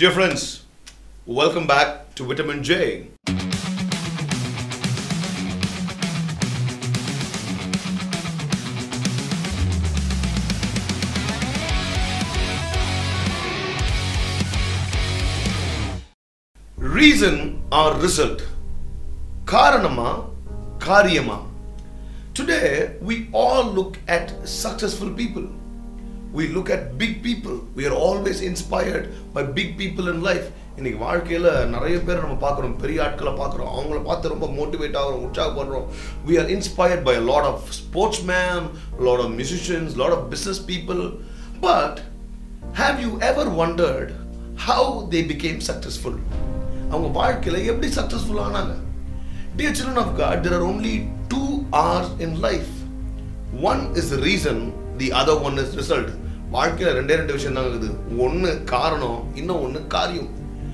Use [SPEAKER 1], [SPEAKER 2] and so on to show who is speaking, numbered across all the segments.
[SPEAKER 1] Dear friends, welcome back to Vitamin J. Reason or result? காரணமா காரியமா Today, we all look at successful people. We look at big people. We are always inspired by big people in life. இன்னைக்கு வாழ்க்கையில் நிறைய பேர் நம்ம பார்க்குறோம் பெரிய ஆட்களை பார்க்குறோம் அவங்கள பார்த்து ரொம்ப மோட்டிவேட் ஆகிறோம் உற்சாகப்படுறோம் we are inspired by a lot of sportsmen, a lot of musicians, a lot of business people. But have you ever wondered how they became successful? அவங்க வாழ்க்கையில் எப்படி சக்ஸஸ்ஃபுல் ஆனாங்க Dear children of God, there are only two R's in life. One is the reason, the other one is result. வாழ்க்கையில் ரெண்டே ரெண்டு விஷயம் தான் இருக்குது ஒன்று காரணம் இன்னும் ஒன்று காரியம்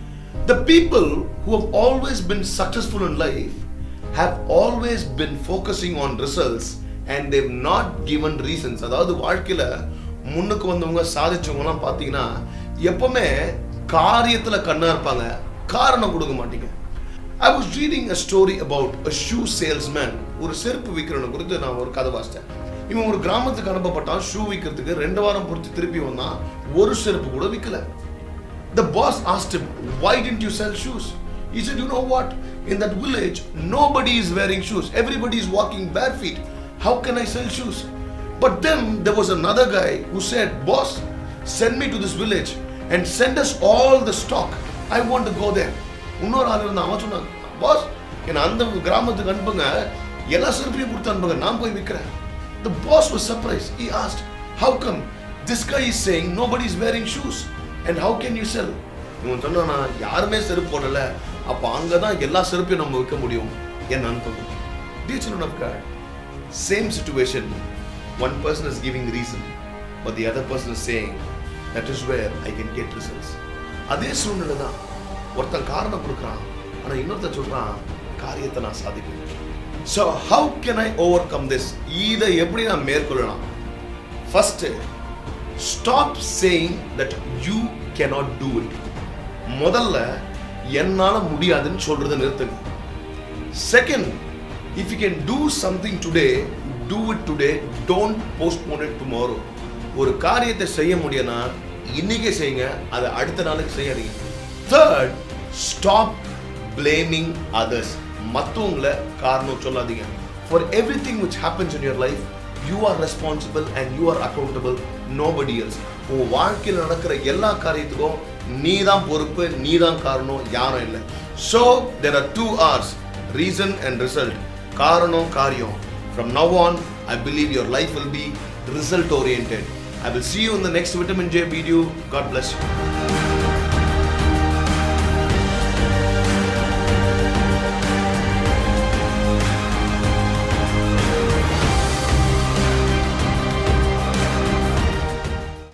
[SPEAKER 1] The people who have always been successful in life have always been focusing on results and they've not given reasons. அதாவது வாழ்க்கையில் முன்னுக்கு வந்தவங்க சாதிச்சவங்கலாம் பார்த்தீங்கன்னா எப்பவுமே காரியத்தில் கண்ணா இருப்பாங்க காரணம் கொடுக்க மாட்டீங்க I was reading a story about a shoe salesman ஒரு செருப்பு விற்கிறவனை குறித்து நான் ஒரு கதை வாசித்தேன் இவன் ஒரு கிராமத்துக்கு அனுப்பப்பட்டான் ஷூ விற்கிறதுக்கு ரெண்டு வாரம் பொறுத்து திருப்பி வந்தான் ஒரு செருப்பு கூட விற்கல The boss asked him, Why didn't you sell shoes? He said, You know what? In that village, nobody is wearing shoes. Everybody is walking bare feet. How can I sell shoes? But then there was another guy who said, Boss, send me to this village and send us all the stock. I want to go there. இன்னொரு ஆள் இருந்தான் அவன் சொன்னான் pass என்னை அந்த கிராமத்துக்கு அனுப்புங்க எல்லா செருப்பையும் கொடுத்து அனுப்புங்க நான் போய் விற்கிறேன் The boss was surprised. He asked, How come this guy is saying nobody is wearing shoes? And how can you sell? இவன் சொன்னானா யாருமே செருப்பு போடல அப்போ அங்கே தான் எல்லா செருப்பையும் நம்ம விற்க முடியும் என்ன அனுப்புங்க Dear children of God, same situation. One person is giving reason, but the other person is saying, that is where I can get results. அதே சூழ்நிலை தான் ஒருத்தன் காரணம் கொடுக்குறான் ஆனால் இன்னொருத்தன் சொல்கிறான் காரியத்தை நான் சாதிக்கிறேன் so how can I overcome this இதை எப்படி நான் மேற்கொள்ளலாம் first stop saying that you cannot do it முதல்ல என்னால் முடியாதுன்னு சொல்றதை நிறுத்துங்க second if you can do something today do it today don't postpone it tomorrow ஒரு காரியத்தை செய்ய முடியும்னா இன்னைக்கே செய்யுங்க அதை அடுத்த நாளுக்கு செய்யாதீங்க தேர்ட் ஸ்டாப் பிளேமிங் அதர்ஸ் மற்றவங்கள காரணம் சொல்லாதீங்க for everything which happens in your life you are responsible and you are accountable nobody else உன் வாழ்க்கையில் நடக்கிற எல்லா காரியத்துக்கும் நீ தான் பொறுப்பு நீ தான் காரணம் யாரும் இல்லை so there are two hours reason and result காரணம் காரியம் from now on I believe your life will be result oriented I will see you in the next vitamin J video. God bless you.